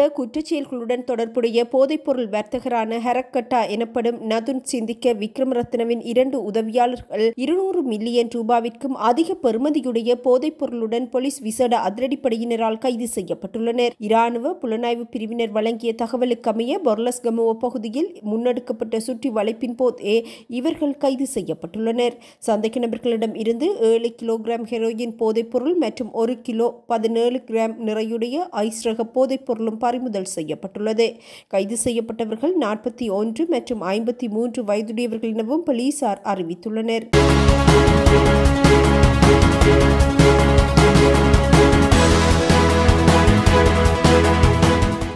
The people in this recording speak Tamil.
குற்றச்செயல்களுடன் தொடர்புடைய போதைப்பொருள் வர்த்தகரான ஹரக்கட்டா எனப்படும் நதுன் சிந்திக்க விக்ரமரத்னவின் இரண்டு உதவியாளர்கள் இருநூறு மில்லியன் ரூபாவிற்கும் அதிக பெறுமதியுடைய போதைப்பொருளுடன் போலீஸ் விசேட அதிரடிப்படையினரால் கைது செய்யப்பட்டுள்ளனர் இராணுவ புலனாய்வு பிரிவினர் வழங்கிய தகவலுக்கமைய பொர்லஸ்கமுவ பகுதியில் முன்னெடுக்கப்பட்ட சுற்றி வளைப்பின் போதே இவர்கள் கைது செய்யப்பட்டுள்ளனர் சந்தேக நபர்களிடம் இருந்து ஏழு கிலோகிராம் ஹெரோயின் போதைப்பொருள் மற்றும் ஒரு கிலோ பதினேழு கிராம் நிறையுடைய ஐஸ் ரக போதைப் பொருளும் பறிமுதல் செய்யப்பட்டுள்ளது கைது செய்யப்பட்டவர்கள் நாற்பத்தி ஒன்று மற்றும் ஐம்பத்தி மூன்று வயதுடையவர்கள் எனவும் போலீசார் அறிவித்துள்ளனர்